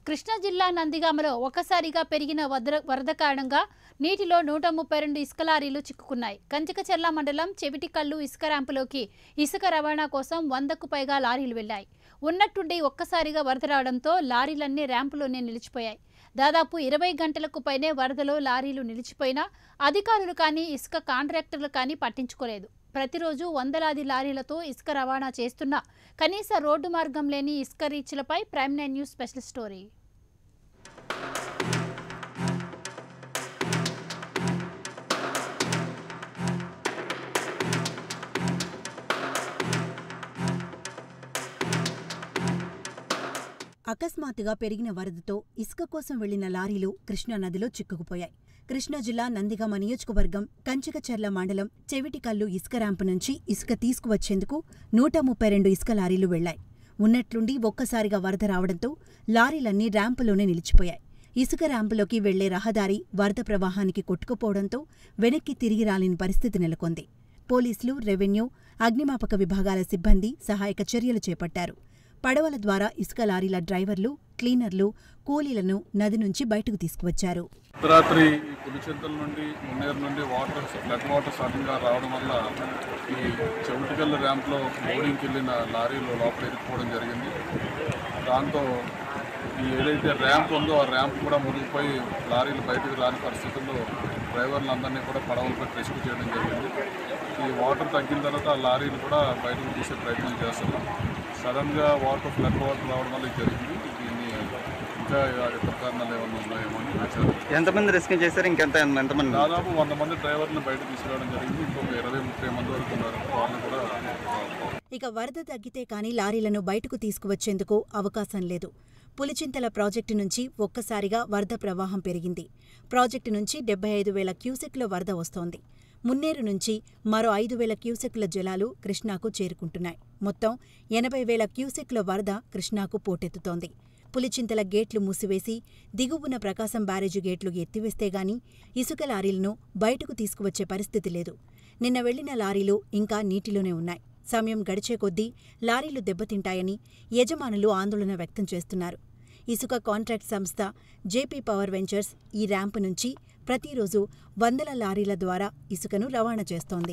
కృష్ణా జిల్లా నందిగామలో ఒక్కసారిగా పెరిగిన వరద వరద కారణంగా నీటిలో నూట ముప్పై రెండు ఇసుక లారీలు చిక్కుకున్నాయి కంచికచెర్ల మండలం చెవిటికల్లు ఇసుక ర్యాంపులోకి ఇసుక రవాణా కోసం వందకు పైగా లారీలు వెళ్లాయి ఉన్నట్టుండి ఒక్కసారిగా వరద రావడంతో లారీలన్నీ ర్యాంపులోనే నిలిచిపోయాయి దాదాపు ఇరవై గంటలకు పైనే వరదలో లారీలు నిలిచిపోయినా అధికారులు కానీ ఇసుక కాంట్రాక్టర్లు కానీ పట్టించుకోలేదు ప్రతిరోజు వందలాది లారీలతో ఇసుక రవాణా చేస్తున్న కనీస రోడ్డు మార్గం లేని ఇసుక రీచ్లపై prime nine news special story అకస్మాత్తుగా పెరిగిన వరదతో ఇసుక కోసం వెళ్లిన లారీలు కృష్ణానదిలో చిక్కుకుపోయాయి కృష్ణా జిల్లా నందిగామ నియోజకవర్గం కంచికచర్ల మండలం చెవిటికల్లు ఇసుక ర్యాంపు నుంచి ఇసుక తీసుకువచ్చేందుకు నూట ముప్పై రెండు ఇసుక లారీలు వెళ్లాయి ఉన్నట్లుండి ఒక్కసారిగా వరద రావడంతో లారీలన్నీ ర్యాంపులోనే నిలిచిపోయాయి ఇసుక ర్యాంపులోకి వెళ్లే రహదారి వరద ప్రవాహానికి కొట్టుకుపోవడంతో వెనక్కి తిరిగి రాలేని పరిస్థితి నెలకొంది పోలీసులు రెవెన్యూ అగ్నిమాపక విభాగాల సిబ్బంది సహాయక చర్యలు చేపట్టారు పడవల ద్వారా ఇసుక లారీల డ్రైవర్లు క్లీనర్లు కూలీలను నది నుంచి బయటకు తీసుకువచ్చారు రాత్రి ఈ పులిచింతల నుండి మున్నేరు నుండి వాటర్ ఫ్లడ్ వాటర్ సడన్గా రావడం వల్ల ఈ చెవిటికల్ ర్యాంప్లో లోడింగ్కి వెళ్ళిన లారీలు లోపల ఇరుక్కుపోవడం జరిగింది దాంతో ఈ ఏదైతే ర్యాంప్ ఉందో ఆ ర్యాంప్ కూడా మునిగిపోయి లారీలు బయటకు రాని పరిస్థితుల్లో డ్రైవర్లందరినీ కూడా పడవలపై రెస్క్యూ చేయడం జరిగింది ఈ వాటర్ తగ్గిన తర్వాత ఆ లారీలు కూడా బయటకు తీసే ప్రయత్నం చేస్తున్నాం సడన్గా వాటర్ ఫ్లడ్ వాటర్ రావడం వల్ల ఇది జరిగింది దీన్ని ఇంకా ఇతర కారణాలు ఏమైనా ఉన్నాయేమో అని విచారణ ఎంతమంది రెస్క్యూ చేశారు ఇంకెంత ఎంతమంది దాదాపు వంద మంది డ్రైవర్లను బయట తీసుకురావడం జరిగింది ఇంకొక ఇరవై ముప్పై మంది వరకు ఉన్నారు వాళ్ళని కూడా ఇక వరద తగ్గితే కాని లారీలను బయటకు తీసుకువచ్చేందుకు అవకాశం లేదు పులిచింతల ప్రాజెక్టు నుంచి ఒక్కసారిగా వరద ప్రవాహం పెరిగింది ప్రాజెక్టు నుంచి డెబ్బై ఐదు వేల క్యూసెక్ల వరద వస్తోంది మున్నేరు నుంచి మరో ఐదు వేల క్యూసెక్ల జలాలు కృష్ణాకు చేరుకుంటున్నాయి మొత్తం ఎనభై వేల క్యూసెక్ల వరద కృష్ణాకు పోటెత్తుతోంది పులిచింతల గేట్లు మూసివేసి దిగువన ప్రకాశం బ్యారేజు గేట్లు ఎత్తివేస్తే గాని ఇసుక లారీలను బయటకు తీసుకువచ్చే పరిస్థితి లేదు నిన్న వెళ్లిన లారీలు ఇంకా నీటిలోనే ఉన్నాయి సమయం గడిచే కొద్దీ లారీలు దెబ్బతింటాయని యజమానులు ఆందోళన వ్యక్తం చేస్తున్నారు ఇసుక కాంట్రాక్ట్ సంస్థ జేపీ పవర్ వెంచర్స్ ఈ ర్యాంపు నుంచి ప్రతిరోజు వందల లారీల ద్వారా ఇసుకను రవాణా చేస్తోంది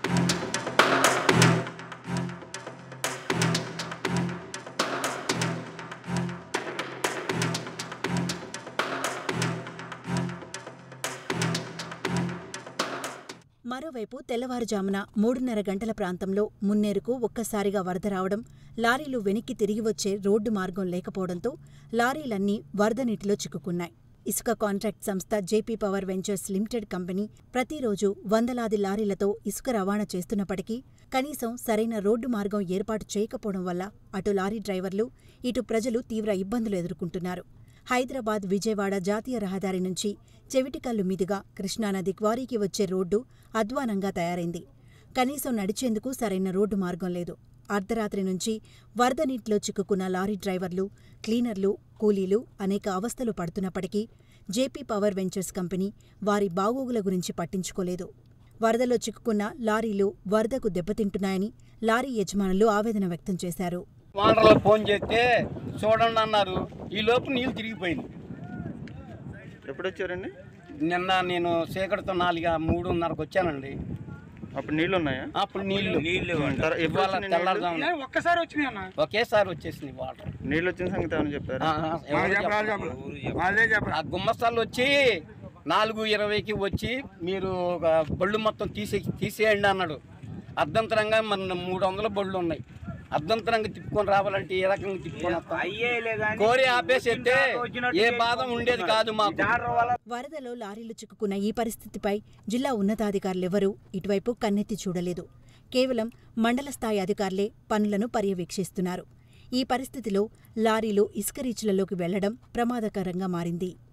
మరోవైపు తెల్లవారుజామున మూడున్నర గంటల ప్రాంతంలో మున్నేరుకు ఒక్కసారిగా వరద రావడం లారీలు వెనక్కి తిరిగి వచ్చే రోడ్డు మార్గం లేకపోవడంతో లారీలన్నీ వరద నీటిలో చిక్కుకున్నాయి ఇసుక కాంట్రాక్ట్ సంస్థ JP power ventures limited company ప్రతిరోజు వందలాది లారీలతో ఇసుక రవాణా చేస్తున్నప్పటికీ కనీసం సరైన రోడ్డు మార్గం ఏర్పాటు చేయకపోవడం వల్ల అటు లారీ డ్రైవర్లు ఇటు ప్రజలు తీవ్ర ఇబ్బందులు ఎదుర్కొంటున్నారు హైదరాబాద్ విజయవాడ జాతీయ రహదారి నుంచి చెవిటికల్లు మీదుగా కృష్ణానది క్వారీకి వచ్చే రోడ్డు అధ్వానంగా తయారైంది కనీసం నడిచేందుకు సరైన రోడ్డు మార్గం లేదు అర్ధరాత్రి నుంచి వరద నీటిలో చిక్కుకున్న లారీ డ్రైవర్లు క్లీనర్లు కూలీలు అనేక అవస్థలు పడుతున్నప్పటికీ జేపీ పవర్ వెంచర్స్ కంపెనీ వారి బాగోగుల గురించి పట్టించుకోలేదు వరదలో చిక్కుకున్న లారీలు వరదకు దెబ్బతింటున్నాయని లారీ యజమానులు ఆవేదన వ్యక్తం చేశారు వానర్లకు ఫోన్ చేస్తే చూడండి అన్నారు ఈ లోపు నీళ్ళు తిరిగిపోయింది ఎప్పుడు వచ్చారండి నిన్న నేను చీకటితో నాలుగు మూడున్నరకు వచ్చానండి అప్పుడు నీళ్ళు ఉన్నాయా అప్పుడు నీళ్లు నీళ్ళు ఎప్పుడు ఇవాళ వచ్చినాయి నీళ్ళు? తెల్లారుజామున ఒక్కసారి వచ్చినాయి అన్న ఒకేసారి వచ్చేసింది వాటర్ నీళ్ళు వచ్చిన సంగతి ఏమైనా చెప్పారు ఆ, ఆ, ఎవరు చెప్పరు. వాళ్ళే చెప్పరా ఆ గుమ్మస్తాలు వచ్చి నాలుగు ఇరవైకి వచ్చి మీరు ఒక బళ్ళు మొత్తం తీసే తీసేయండి అన్నాడు అర్ధంతరంగా మన మూడు వందల బళ్ళు ఉన్నాయి అర్ధంతరంగా తిప్పుకొని రావాలంటే ఏ రకంగా తిప్పుకొని వస్తాం? కోరి ఆపేసేస్తే ఏ బాధ ఉండేది కాదు మాకు వరదలో లారీలు చిక్కుకున్న ఈ పరిస్థితిపై జిల్లా ఉన్నతాధికారులెవరూ ఇటువైపు కన్నెత్తి చూడలేదు కేవలం మండల స్థాయి అధికారులే పనులను పర్యవేక్షిస్తున్నారు ఈ పరిస్థితిలో లారీలు ఇసుక రీచ్లలోకి వెళ్లడం ప్రమాదకరంగా మారింది